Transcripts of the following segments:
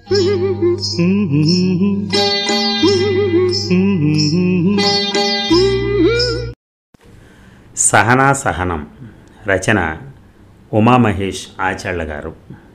సహనా సహనం రచన ఉమామహేష్ ఆచాళ్ళ గారు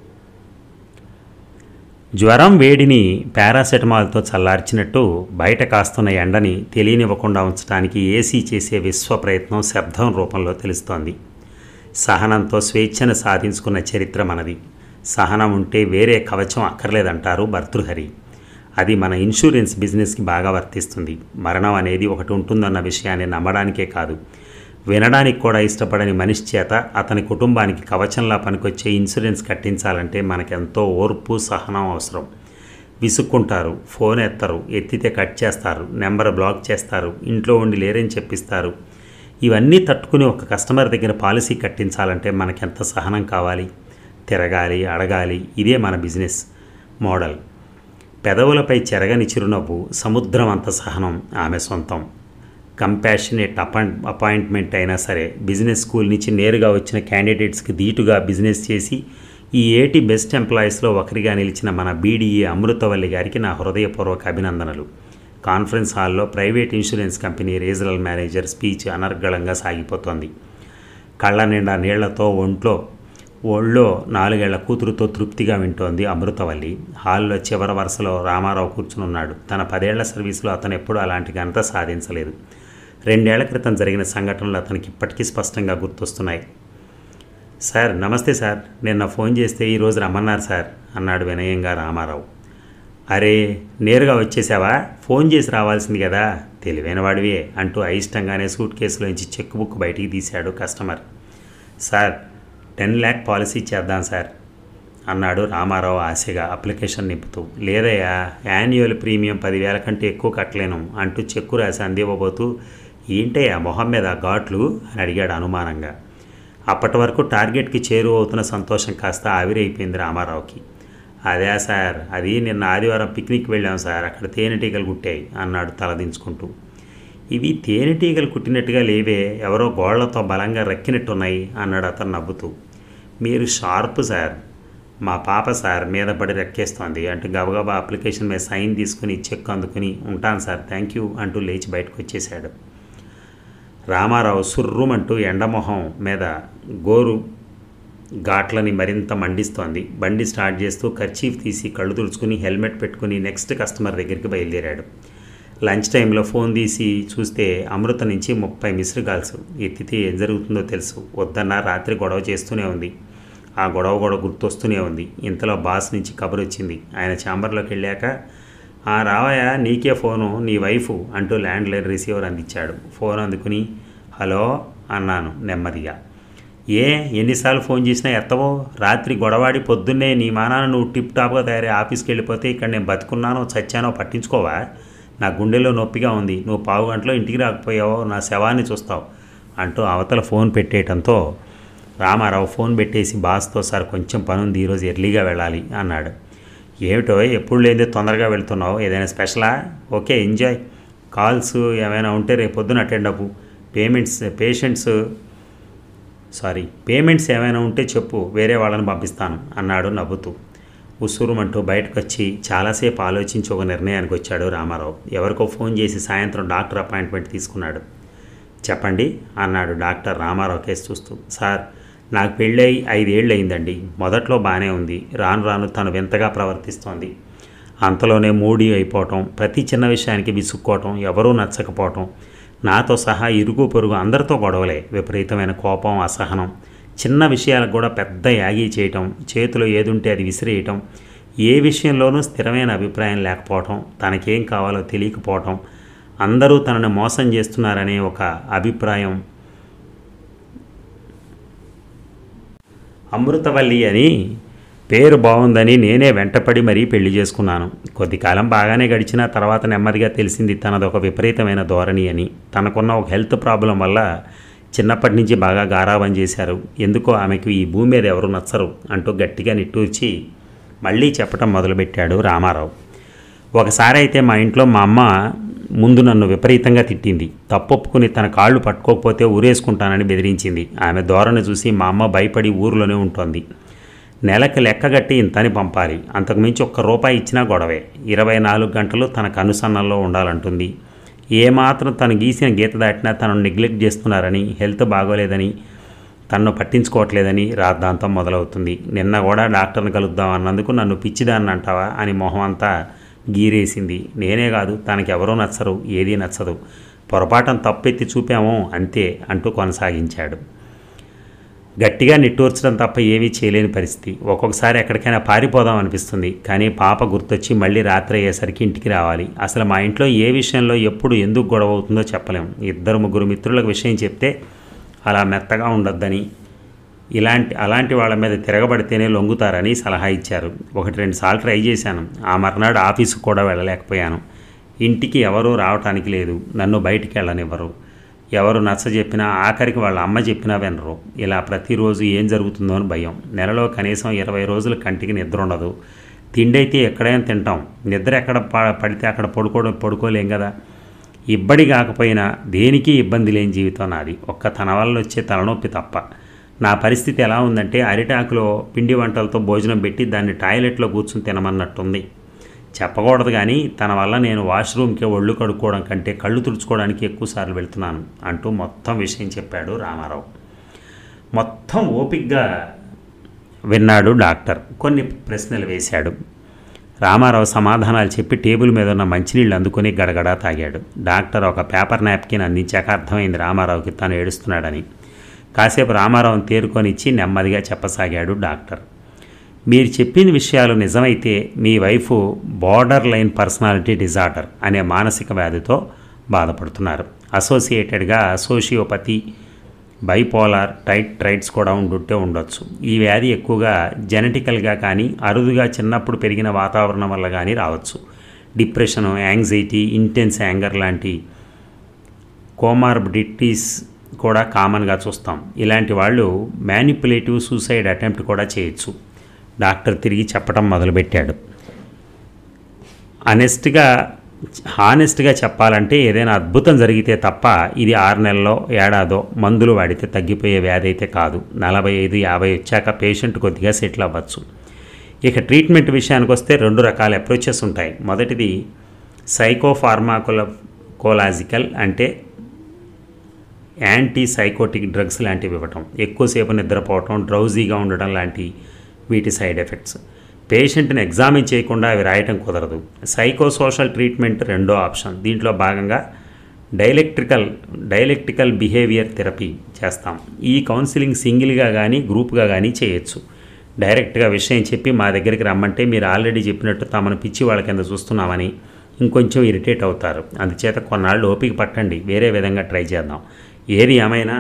జ్వరం వేడిని పారాసెటమాల్తో చల్లార్చినట్టు బయట కాస్తున్న ఎండని తెలియనివ్వకుండా ఉంచడానికి ఏసీ చేసే విశ్వ ప్రయత్నం శబ్దం రూపంలో తెలుస్తోంది సహనంతో స్వేచ్ఛను సాధించుకున్న చరిత్ర మనది సహనం ఉంటే వేరే కవచం అక్కర్లేదంటారు భర్తృహరి అది మన ఇన్సూరెన్స్ బిజినెస్కి బాగా వర్తిస్తుంది మరణం అనేది ఒకటి ఉంటుందన్న విషయాన్ని నమ్మడానికే కాదు వినడానికి కూడా ఇష్టపడని మనిషి చేత అతని కుటుంబానికి కవచంలా పనికొచ్చే ఇన్సూరెన్స్ కట్టించాలంటే మనకెంతో ఓర్పు సహనం అవసరం విసుక్కుంటారు ఫోన్ ఎత్తరు ఎత్తితే కట్ చేస్తారు నెంబర్ బ్లాక్ చేస్తారు ఇంట్లో ఉండి లేరని చెప్పిస్తారు ఇవన్నీ తట్టుకుని ఒక కస్టమర్ దగ్గర పాలసీ కట్టించాలంటే మనకెంత సహనం కావాలి తిరగాలి అడగాలి ఇదే మన బిజినెస్ మోడల్ పెదవులపై చెరగని చిరునవ్వు సముద్రం అంత సహనం ఆమె సొంతం కంపాషనేట్ అపాయింట్ అపాయింట్మెంట్ అయినా సరే బిజినెస్ స్కూల్ నుంచి నేరుగా వచ్చిన క్యాండిడేట్స్కి ధీటుగా బిజినెస్ చేసి ఈ ఏటి బెస్ట్ ఎంప్లాయీస్లో ఒకరిగా నిలిచిన మన బీడీఏ అమృతవల్లి గారికి నా హృదయపూర్వక అభినందనలు కాన్ఫరెన్స్ హాల్లో private insurance company regional manager speech అనర్గళంగా సాగిపోతోంది కళ్ళ నిండా నీళ్లతో ఒంట్లో ఒళ్ళో నాలుగేళ్ల కూతురుతో తృప్తిగా వింటోంది అమృతవల్లి హాల్లో చివరి వరుసలో రామారావు కూర్చునున్నాడు తన పదేళ్ల సర్వీసులో అతను ఎప్పుడూ అలాంటి ఘనత సాధించలేదు రెండేళ్ల క్రితం జరిగిన సంఘటనలు అతనికి ఇప్పటికీ స్పష్టంగా గుర్తొస్తున్నాయి సార్ నమస్తే సార్ నిన్న ఫోన్ చేస్తే ఈరోజు రమ్మన్నారు సార్ అన్నాడు వినయంగా రామారావు అరే నేరుగా వచ్చేసావా ఫోన్ చేసి రావాల్సింది కదా తెలివైన వాడివే అంటూ అయిష్టంగానే సూట్ కేసులోంచి చెక్ బుక్ బయటికి తీశాడు customer sir ten lakh policy చేద్దాం సార్ అన్నాడు రామారావు ఆశగా అప్లికేషన్ నింపుతూ లేదయ్యా యాన్యువల్ ప్రీమియం పదివేల కంటే ఎక్కువ కట్టలేను అంటూ చెక్కు రాసి అందివ్వబోతూ ఏంటయ్యా మొహం మీద ఘాట్లు అని అడిగాడు అనుమానంగా అప్పటి వరకు టార్గెట్కి చేరువవుతున్న సంతోషం కాస్త ఆవిరైపోయింది రామారావుకి అదే సార్ అది నిన్న ఆదివారం పిక్నిక్ వెళ్ళాం సార్ అక్కడ తేనెటీగలు కుట్టాయి అన్నాడు తలదించుకుంటూ ఇవి తేనెటీగలు కుట్టినట్టుగా లేవే ఎవరో గోళ్లతో బలంగా రక్కినట్టున్నాయి అన్నాడు అతను నవ్వుతూ మీరు షార్ప్ సార్ మా పాప సార్ మీద పడి రెక్కేస్తోంది అంటూ గబగబా అప్లికేషన్ మీద సైన్ తీసుకుని చెక్ అందుకుని ఉంటాను సార్ థ్యాంక్ యూ అంటూ లేచి బయటకు వచ్చేశాడు రామారావు సుర్రుమంటూ ఎండమొహం మీద గోరు ఘాట్లని మరింత మండిస్తోంది బండి స్టార్ట్ చేస్తూ కర్చీఫ్ తీసి కళ్ళు తుడుచుకుని హెల్మెట్ పెట్టుకుని నెక్స్ట్ కస్టమర్ దగ్గరికి బయలుదేరాడు లంచ్ టైంలో ఫోన్ తీసి చూస్తే అమృత నుంచి ముప్పై మిస్డ్ కాల్స్ ఎత్తితే ఏం జరుగుతుందో తెలుసు వద్దన్న రాత్రి గొడవ చేస్తూనే ఉంది ఆ గొడవ కూడా గుర్తొస్తూనే ఉంది ఇంతలో బాస్ నుంచి కబురు వచ్చింది ఆయన ఛాంబర్లోకి వెళ్ళాక ఆ రావయ్య నీకే ఫోను నీ వైఫ్ అంటూ ల్యాండ్ లైన్ రిసీవర్ అందించాడు ఫోన్ అందుకుని హలో అన్నాను నెమ్మదిగా ఏ ఎన్నిసార్లు ఫోన్ చేసినా ఎత్తవో రాత్రి గొడవాడి పొద్దున్నే నీ మానాన్ని నువ్వు టిప్ టాప్గా తయారై ఆఫీస్కి వెళ్ళిపోతే ఇక్కడ నేను బతుకున్నానో చచ్చానో పట్టించుకోవా నా గుండెలో నొప్పిగా ఉంది నువ్వు పావు గంటలో ఇంటికి రాకపోయావో నా శవాన్ని చూస్తావు అంటూ అవతల ఫోన్ పెట్టేయటంతో రామారావు ఫోన్ పెట్టేసి బాస్తో సార్ కొంచెం పనుంది ఈరోజు ఎర్లీగా వెళ్ళాలి అన్నాడు ఏమిటో ఎప్పుడు లేదే తొందరగా వెళ్తున్నావు ఏదైనా స్పెషలా ఓకే ఎంజాయ్ కాల్స్ ఏమైనా ఉంటే రేపు పొద్దున అటెండ్ అవ్వు పేమెంట్స్ పేషెంట్స్ సారీ పేమెంట్స్ ఏమైనా ఉంటే చెప్పు వేరే వాళ్ళని పంపిస్తాను అన్నాడు నవ్వుతూ ఉసూరుమంటూ బయటకు వచ్చి చాలాసేపు ఆలోచించి ఒక నిర్ణయానికి వచ్చాడు రామారావు ఎవరికో ఫోన్ చేసి సాయంత్రం డాక్టర్ అపాయింట్మెంట్ తీసుకున్నాడు చెప్పండి అన్నాడు డాక్టర్ రామారావు కేసు చూస్తూ సార్ నాకు పెళ్ళై ఐదేళ్ళు అయిందండి మొదట్లో బాగానే ఉంది రాను రాను తను వింతగా ప్రవర్తిస్తోంది అంతలోనే మూడీ అయిపోవటం ప్రతి చిన్న విషయానికి విసుక్కోవటం ఎవరూ నచ్చకపోవటం నాతో సహా ఇరుగు పొరుగు అందరితో గొడవలే విపరీతమైన కోపం అసహనం చిన్న విషయాలకు కూడా పెద్ద యాగి చేయటం చేతిలో ఏదుంటే అది విసిరేయటం ఏ విషయంలోనూ స్థిరమైన అభిప్రాయం లేకపోవటం తనకేం కావాలో తెలియకపోవటం అందరూ తనని మోసం చేస్తున్నారనే ఒక అభిప్రాయం అమృతవల్లి అని పేరు బాగుందని నేనే వెంటపడి మరీ పెళ్లి చేసుకున్నాను కొద్ది కాలం బాగానే గడిచిన తర్వాత నెమ్మదిగా తెలిసింది తనది ఒక విపరీతమైన ధోరణి అని తనకున్న ఒక హెల్త్ ప్రాబ్లం వల్ల చిన్నప్పటి నుంచి బాగా గారాబం చేశారు ఎందుకో ఆమెకు ఈ భూమి మీద ఎవరు నచ్చరు అంటూ గట్టిగా నిట్టూర్చి మళ్ళీ చెప్పటం మొదలుపెట్టాడు రామారావు ఒకసారి అయితే మా ఇంట్లో మా అమ్మ ముందు నన్ను విపరీతంగా తిట్టింది తప్పొప్పుకుని తన కాళ్ళు పట్టుకోకపోతే ఊరేసుకుంటానని బెదిరించింది ఆమె ధోరణి చూసి మా అమ్మ భయపడి ఊరిలోనే ఉంటోంది నెలకు లెక్కగట్టి ఇంతని పంపాలి అంతకుమించి ఒక్క రూపాయి ఇచ్చినా గొడవే ఇరవై నాలుగు గంటలు తన కనుసన్నల్లో ఉండాలంటుంది ఏమాత్రం తను గీసిన గీత దాటినా తనను నెగ్లెక్ట్ చేస్తున్నారని హెల్త్ బాగోలేదని తన్ను పట్టించుకోవట్లేదని రాద్ధాంతం మొదలవుతుంది నిన్న కూడా డాక్టర్ని కలుద్దాం అన్నందుకు నన్ను పిచ్చిదాన్ని అంటావా అని మొహం అంతా గీరేసింది నేనే కాదు తనకెవరూ నచ్చరు ఏదీ నచ్చదు పొరపాటున తప్పెత్తి చూపామో అంతే అంటూ కొనసాగించాడు గట్టిగా నిట్టూర్చడం తప్ప ఏమీ చేయలేని పరిస్థితి ఒక్కొక్కసారి ఎక్కడికైనా పారిపోదాం అనిపిస్తుంది కానీ పాప గుర్తొచ్చి మళ్ళీ రాత్రి అయ్యేసరికి ఇంటికి రావాలి అసలు మా ఇంట్లో ఏ విషయంలో ఎప్పుడు ఎందుకు గొడవ అవుతుందో చెప్పలేం ఇద్దరు ముగ్గురు మిత్రులకు విషయం చెప్తే అలా మెత్తగా ఉండొద్దని ఇలాంటి అలాంటి వాళ్ళ మీద తిరగబడితేనే లొంగుతారని సలహా ఇచ్చారు ఒకటి రెండు సార్లు ట్రై చేశాను ఆ మర్నాడు ఆఫీసుకు కూడా వెళ్ళలేకపోయాను ఇంటికి ఎవరూ రావటానికి లేదు నన్ను బయటికి వెళ్ళనివ్వరు ఎవరు నచ్చ చెప్పినా ఆఖరికి వాళ్ళ అమ్మ చెప్పినా వినరు ఇలా ప్రతిరోజు ఏం జరుగుతుందో అని భయం నెలలో కనీసం ఇరవై రోజులు కంటికి నిద్ర ఉండదు తిండి అయితే ఎక్కడైనా తింటాం నిద్ర ఎక్కడ ప- పడితే అక్కడ పడుకోవడం పడుకోలేం కదా ఇబ్బడి కాకపోయినా దేనికి ఇబ్బంది లేని జీవితం నాది ఒక్క తన వల్ల వచ్చే తలనొప్పి తప్ప నా పరిస్థితి ఎలా ఉందంటే అరిటాకులో పిండి వంటలతో భోజనం పెట్టి దాన్ని టాయిలెట్లో కూర్చుని తినమన్నట్టుంది చెప్పకూడదు కానీ తన వల్ల నేను వాష్రూమ్కి ఒళ్ళు కడుక్కోవడం కంటే కళ్ళు తుడుచుకోవడానికి ఎక్కువసార్లు వెళ్తున్నాను అంటూ మొత్తం విషయం చెప్పాడు రామారావు మొత్తం ఓపిగ్గా విన్నాడు డాక్టర్ కొన్ని ప్రశ్నలు వేశాడు రామారావు సమాధానాలు చెప్పి టేబుల్ మీద ఉన్న మంచినీళ్ళు అందుకొని గడగడా తాగాడు డాక్టర్ ఒక పేపర్ నాప్కిన్ అందించాక అర్థమైంది రామారావుకి తను ఏడుస్తున్నాడని కాసేపు రామారావుని తేరుకొని ఇచ్చి నెమ్మదిగా చెప్పసాగాడు డాక్టర్ మీరు చెప్పిన విషయాలు నిజమైతే మీ wife border line personality disorder అనే మానసిక వ్యాధితో బాధపడుతున్నారు అసోసియేటెడ్గా సోషియోపతి బైపోలార్ టైట్ ట్రైట్స్ కూడా ఉండుంటే ఉండొచ్చు ఈ వ్యాధి ఎక్కువగా జెనెటికల్గా కానీ అరుదుగా చిన్నప్పుడు పెరిగిన వాతావరణం వల్ల కానీ రావచ్చు డిప్రెషన్ యాంగ్జైటీ ఇంటెన్స్ యాంగర్ లాంటి కోమార్బిడిటీస్ కూడా కామన్గా చూస్తాం ఇలాంటి వాళ్ళు మ్యానిపులేటివ్ సూసైడ్ అటెంప్ట్ కూడా చేయొచ్చు డాక్టర్ తిరిగి చెప్పడం మొదలుపెట్టాడు అనెస్ట్గా హానెస్ట్గా చెప్పాలంటే ఏదైనా అద్భుతం జరిగితే తప్ప ఇది ఆరు నెలల్లో ఏడాదో మందులు వాడితే తగ్గిపోయే వ్యాధి అయితే కాదు నలభై ఐదు యాభై వచ్చాక పేషెంట్ కొద్దిగా సెటిల్ అవ్వచ్చు ఇక ట్రీట్మెంట్ విషయానికి వస్తే రెండు రకాల అప్రోచెస్ ఉంటాయి మొదటిది సైకోఫార్మాకోల కోలాజికల్ అంటే యాంటీ సైకోటిక్ డ్రగ్స్ లాంటివి ఇవ్వటం ఎక్కువసేపు నిద్రపోవటం డ్రౌజీగా ఉండడం లాంటి వీటి సైడ్ ఎఫెక్ట్స్ పేషెంట్ని ఎగ్జామిన్ చేయకుండా అవి రాయటం కుదరదు సైకోసోషల్ ట్రీట్మెంట్ రెండో ఆప్షన్ దీంట్లో భాగంగా డైలెక్ట్రికల్ డైలెక్ట్రికల్ బిహేవియర్ థెరపీ చేస్తాం ఈ కౌన్సిలింగ్ సింగిల్గా కానీ గ్రూప్గా కానీ చేయొచ్చు డైరెక్ట్గా విషయం చెప్పి మా దగ్గరికి రమ్మంటే మీరు ఆల్రెడీ చెప్పినట్టు తమను పిచ్చి వాళ్ళ కింద చూస్తున్నామని ఇంకొంచెం ఇరిటేట్ అవుతారు అందుచేత కొన్నాళ్ళు ఓపిక పట్టండి వేరే విధంగా ట్రై చేద్దాం ఏది ఏమైనా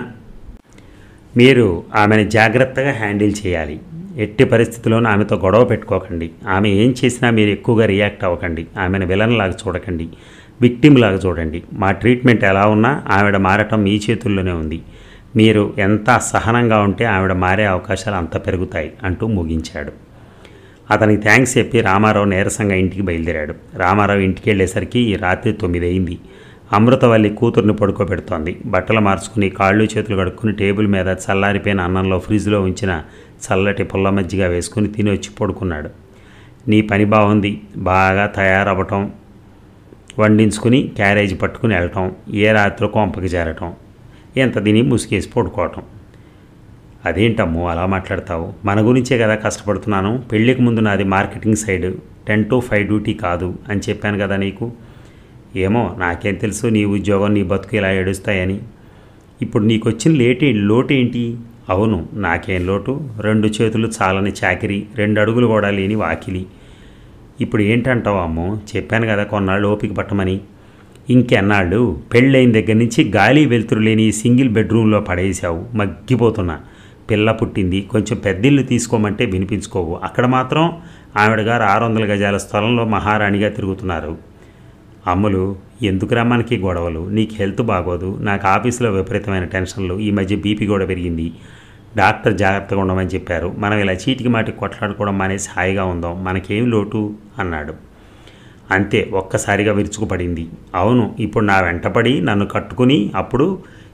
మీరు ఆమెను జాగ్రత్తగా హ్యాండిల్ చేయాలి ఎట్టి పరిస్థితుల్లోనూ ఆమెతో గొడవ పెట్టుకోకండి ఆమె ఏం చేసినా మీరు ఎక్కువగా రియాక్ట్ అవ్వకండి ఆమెను విలన్ లాగా చూడకండి విక్టిమ్ లాగా చూడండి మా ట్రీట్మెంట్ ఎలా ఉన్నా ఆవిడ మారటం మీ చేతుల్లోనే ఉంది మీరు ఎంత సహనంగా ఉంటే ఆవిడ మారే అవకాశాలు అంత పెరుగుతాయి అంటూ ముగించాడు అతనికి థ్యాంక్స్ చెప్పి రామారావు నీరసంగా ఇంటికి బయలుదేరాడు రామారావు ఇంటికి వెళ్ళేసరికి ఈ రాత్రి తొమ్మిది అయింది అమృతవల్లి కూతుర్ని పడుకోబెడుతోంది బట్టలు మార్చుకుని కాళ్ళు చేతులు కడుక్కుని టేబుల్ మీద చల్లారిపోయిన అన్నంలో ఫ్రిడ్జ్లో ఉంచిన చల్లటి పుల్ల మజ్జిగ వేసుకుని తిని వచ్చి పడుకున్నాడు నీ పని బాగుంది బాగా తయారవ్వటం వండించుకుని క్యారేజ్ పట్టుకుని వెళ్ళటం ఏ రాత్రి కొంపకి చేరటం ఎంత తిని ముసుగేసి పడుకోవటం అదేంటమ్మో అలా మాట్లాడతావు మన గురించే కదా కష్టపడుతున్నాను పెళ్ళికి ముందు నాది marketing side ten to five duty కాదు అని చెప్పాను కదా నీకు ఏమో నాకేం తెలుసు నీ ఉద్యోగం నీ బతుకు ఇలా ఏడుస్తాయని ఇప్పుడు నీకు వచ్చిన లేటి లోటు ఏంటి అవును నాకేం లోటు రెండు చేతులు చాలని చాకిరి రెండు అడుగులు కూడా లేని వాకిలి ఇప్పుడు ఏంటంటావు అమ్మో చెప్పాను కదా కొన్నాళ్ళు ఓపిక పట్టమని ఇంకెన్నాళ్ళు పెళ్ళైన దగ్గర నుంచి గాలి వెలుతురు లేని ఈ సింగిల్ బెడ్రూమ్లో పడేసావు మగ్గిపోతున్నా పిల్ల పుట్టింది కొంచెం పెద్దిల్లు తీసుకోమంటే వినిపించుకోవు అక్కడ మాత్రం ఆవిడ గారు ఆరు వందల గజాల స్థలంలో మహారాణిగా తిరుగుతున్నారు అమ్ములు ఎందుకురా మనకి గొడవలు నీకు హెల్త్ బాగోదు నాకు ఆఫీసులో విపరీతమైన టెన్షన్లు ఈ మధ్య బీపీ కూడా పెరిగింది డాక్టర్ జాగ్రత్తగా ఉండమని చెప్పారు మనం ఇలా చీటికి మాటికి కొట్లాడుకోవడం మానేసి హాయిగా ఉందాం మనకేం లోటు అన్నాడు అంతే ఒక్కసారిగా విరుచుకుపడింది అవును ఇప్పుడు నా వెంటపడి నన్ను కట్టుకుని అప్పుడు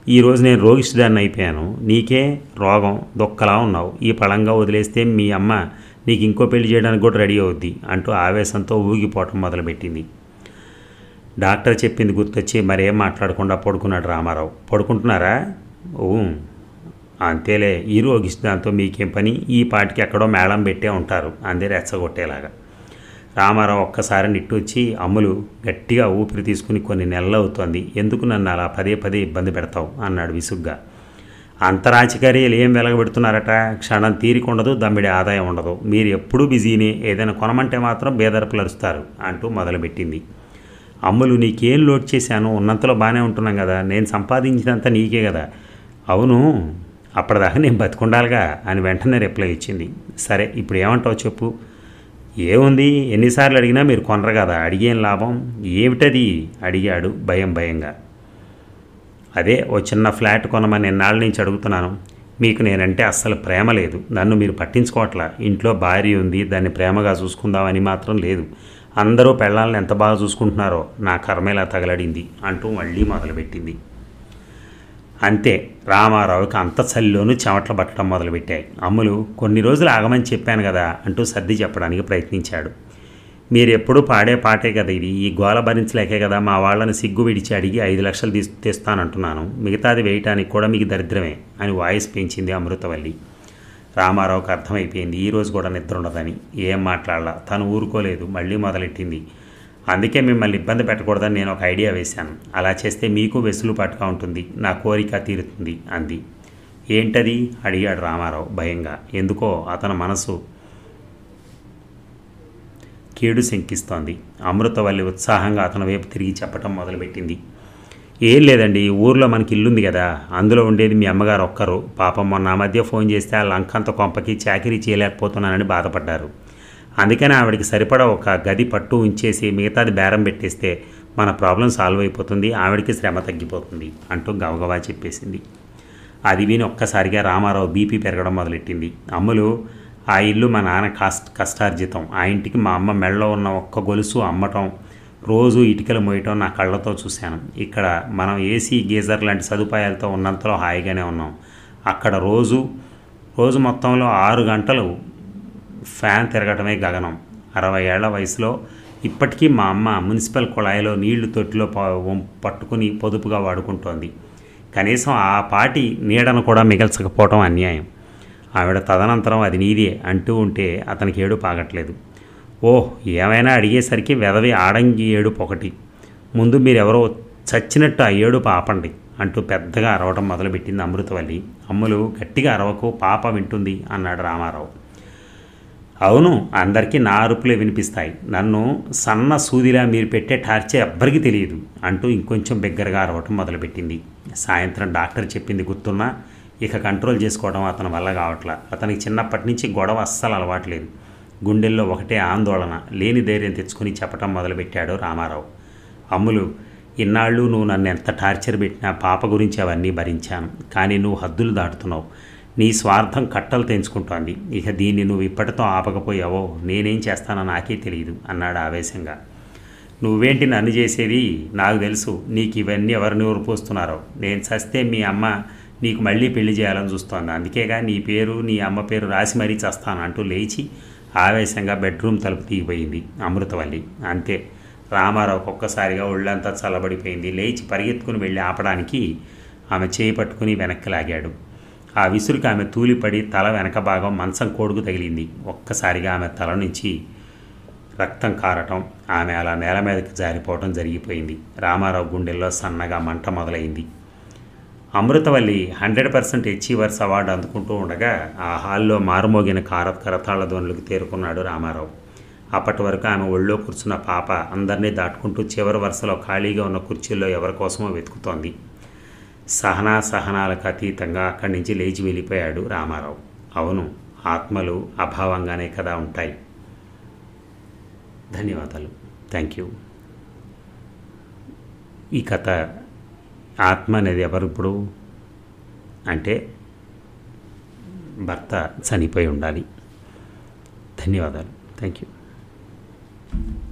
ఈరోజు నేను రోగిష్టిదాన్ని అయిపోయాను నీకే రోగం దొక్కలా ఉన్నావు ఈ పళంగా వదిలేస్తే మీ అమ్మ నీకు ఇంకో పెళ్లి చేయడానికి కూడా రెడీ అవుద్ది అంటూ ఆవేశంతో ఊగిపోవటం మొదలుపెట్టింది డాక్టర్ చెప్పింది గుర్తొచ్చి మరేం మాట్లాడకుండా పడుకున్నాడు రామారావు పడుకుంటున్నారా ఓ అంతేలే ఈ రోగిష్టిదాంతో మీకేం పని ఈ పాటికి ఎక్కడో మేళం పెట్టే ఉంటారు అందే రెచ్చగొట్టేలాగా రామారావు ఒక్కసారి నిట్టూచి అమ్ములు గట్టిగా ఊపిరి తీసుకుని కొన్ని నెలలు అవుతోంది ఎందుకు నన్ను అలా పదే పదే ఇబ్బంది పెడతావు అన్నాడు విసుగ్గా అంతరాచికార్యాలు ఏం వెలగబెడుతున్నారట క్షణం తీరిక ఉండదు దమ్మిడి ఆదాయం ఉండదు మీరు ఎప్పుడూ బిజీనే ఏదైనా కొనమంటే మాత్రం బేదరపులరుస్తారు అంటూ మొదలుపెట్టింది అమ్ములు నీకేం లోడ్ చేశాను ఉన్నంతలో బాగానే ఉంటున్నాం కదా నేను సంపాదించినంత నీకే కదా అవును అప్పటిదాకా నేను బతికుండాలిగా అని వెంటనే రిప్లై ఇచ్చింది సరే ఇప్పుడు ఏమంటావు చెప్పు ఏముంది ఎన్నిసార్లు అడిగినా మీరు కొనరు కదా అడిగేం లాభం ఏమిటది అడిగాడు భయం భయంగా అదే ఓ చిన్న ఫ్లాట్ కొనమని ఎన్నాళ్ళ నుంచి అడుగుతున్నాను మీకు నేనంటే అస్సలు ప్రేమ లేదు నన్ను మీరు పట్టించుకోవట్లా ఇంట్లో భార్య ఉంది దాన్ని ప్రేమగా చూసుకుందామని మాత్రం లేదు అందరూ పెళ్ళాలను ఎంత బాగా చూసుకుంటున్నారో నా కర్మేలా తగలడింది అంటూ మళ్ళీ మొదలుపెట్టింది అంతే రామారావుకి అంత చలిలోనూ చెమటలు పట్టడం మొదలుపెట్టాయి అమ్ములు కొన్ని రోజులు ఆగమని చెప్పాను కదా అంటూ సర్ది చెప్పడానికి ప్రయత్నించాడు మీరు ఎప్పుడూ పాడే పాటే కదా ఇది ఈ గోల భరించలేకే కదా మా వాళ్ళని సిగ్గు విడిచి అడిగి ఐదు లక్షలు తీసి తెస్తానంటున్నాను మిగతాది వేయటానికి కూడా మీకు దరిద్రమే అని వాయిస్ పెంచింది అమృతవల్లి రామారావుకి అర్థమైపోయింది ఈ రోజు కూడా నిద్ర ఉండదని ఏం మాట్లాడాల తను ఊరుకోలేదు మళ్ళీ మొదలెట్టింది అందుకే మిమ్మల్ని ఇబ్బంది పెట్టకూడదని నేను ఒక ఐడియా వేశాను అలా చేస్తే మీకు వెసులుబాటుగా ఉంటుంది నా కోరిక తీరుతుంది అంది ఏంటది అడిగాడు రామారావు భయంగా ఎందుకో అతని మనసు కీడు శంకిస్తోంది అమృతవల్లి ఉత్సాహంగా అతని వైపు తిరిగి చెప్పటం మొదలుపెట్టింది ఏం లేదండి ఊర్లో మనకి ఇల్లుంది కదా అందులో ఉండేది మీ అమ్మగారు ఒక్కరు పాపం మొన్న ఆ మధ్య ఫోన్ చేస్తే ఆ లంకంత కొంపకి చాకరీ చేయలేకపోతున్నానని బాధపడ్డారు అందుకని ఆవిడకి సరిపడా ఒక గది పట్టు ఉంచేసి మిగతాది బేరం పెట్టేస్తే మన ప్రాబ్లం సాల్వ్ అయిపోతుంది ఆవిడకి శ్రమ తగ్గిపోతుంది అంటూ గవగవా చెప్పేసింది అది విని ఒక్కసారిగా రామారావు బీపీ పెరగడం మొదలెట్టింది అమ్ములు ఆ ఇల్లు మా నాన్న కాస్ట్ కష్టార్జితం ఆ ఇంటికి మా అమ్మ మెడలో ఉన్న ఒక్క గొలుసు అమ్మటం రోజు ఇటుకలు మోయటం నా కళ్ళతో చూశాను ఇక్కడ మనం ఏసీ గీజర్ లాంటి సదుపాయాలతో ఉన్నంతలో హాయిగానే ఉన్నాం అక్కడ రోజు రోజు మొత్తంలో ఆరు గంటలు ఫ్యాన్ తిరగటమే గగనం అరవై ఏళ్ల వయసులో ఇప్పటికీ మా అమ్మ మున్సిపల్ కుళాయిలో నీళ్లు తొట్టిలో ప- పట్టుకుని పొదుపుగా వాడుకుంటోంది కనీసం ఆ పాటి నీడను కూడా మిగల్చకపోవటం అన్యాయం ఆవిడ తదనంతరం అది నీదే అంటూ ఉంటే అతనికి ఏడు పాగట్లేదు ఓహ్ ఏమైనా అడిగేసరికి వెదవి ఆడంగి ఏడుపు ఒకటి ముందు మీరెవరో చచ్చినట్టు ఆ ఏడుపు ఆపండి అంటూ పెద్దగా అరవటం మొదలుపెట్టింది అమృతవల్లి అమ్ములు గట్టిగా అరవకు పాప వింటుంది అన్నాడు రామారావు అవును అందరికీ నా అరుపులే వినిపిస్తాయి నన్ను సన్న సూదిలా మీరు పెట్టే టార్చర్ ఎవ్వరికీ తెలియదు అంటూ ఇంకొంచెం బిగ్గరగా అరవటం మొదలుపెట్టింది సాయంత్రం డాక్టర్ చెప్పింది గుర్తున్నా ఇక కంట్రోల్ చేసుకోవడం అతని వల్ల కావట్లా అతనికి చిన్నప్పటి నుంచి గొడవ అస్సలు అలవాట్లేదు గుండెల్లో ఒకటే ఆందోళన లేని ధైర్యం తెచ్చుకొని చెప్పటం మొదలుపెట్టాడు రామారావు అమ్ములు ఇన్నాళ్ళు నువ్వు నన్ను ఎంత టార్చర్ పెట్టినా పాప గురించి అవన్నీ భరించాను కానీ నువ్వు హద్దులు దాటుతున్నావు నీ స్వార్థం కట్టలు తెంచుకుంటోంది ఇక దీన్ని నువ్వు ఇప్పటితో ఆపకపోయావో నేనేం చేస్తానో నాకే తెలియదు అన్నాడు ఆవేశంగా నువ్వేంటి నన్ను చేసేది నాకు తెలుసు నీకు ఇవన్నీ ఎవరు నోరు పోస్తున్నారో నేను చస్తే మీ అమ్మ నీకు మళ్ళీ పెళ్లి చేయాలని చూస్తోంది అందుకేగా నీ పేరు నీ అమ్మ పేరు రాసి మరీ చస్తాను అంటూ లేచి ఆవేశంగా బెడ్రూమ్ తలుపు తీగిపోయింది అమృతవల్లి అంతే రామారావుకి ఒక్కసారిగా ఒళ్ళంతా చల్లబడిపోయింది లేచి పరిగెత్తుకుని వెళ్ళి ఆపడానికి ఆమె చేయి పట్టుకుని వెనక్కి లాగాడు ఆ విసురుకి ఆమె తూలిపడి తల వెనక భాగం మంచం కోడుకు తగిలింది ఒక్కసారిగా ఆమె తల నుంచి రక్తం కారటం ఆమె అలా నేల మీదకి జారిపోవటం జరిగిపోయింది రామారావు గుండెల్లో సన్నగా మంట మొదలైంది Amruthavalli hundred percent achievers award అందుకుంటూ ఉండగా ఆ హాల్లో మారుమోగిన కార కరతాళ ధ్వనులకు తేరుకున్నాడు రామారావు అప్పటి వరకు ఆమె ఒళ్ళో కూర్చున్న పాప అందరినీ దాటుకుంటూ చివరి వరుసలో ఖాళీగా ఉన్న కుర్చీల్లో ఎవరి కోసమో వెతుకుతోంది సహనా సహనాలకు అతీతంగా అక్కడి నుంచి లేచి వెళ్ళిపోయాడు రామారావు అవును ఆత్మలు అభావంగానే కదా ఉంటాయి ధన్యవాదాలు థ్యాంక్ యూ ఈ కథ ఆత్మ అనేది ఎవరు ఇప్పుడు అంటే భర్త చనిపోయి ఉండాలి ధన్యవాదాలు థ్యాంక్ యూ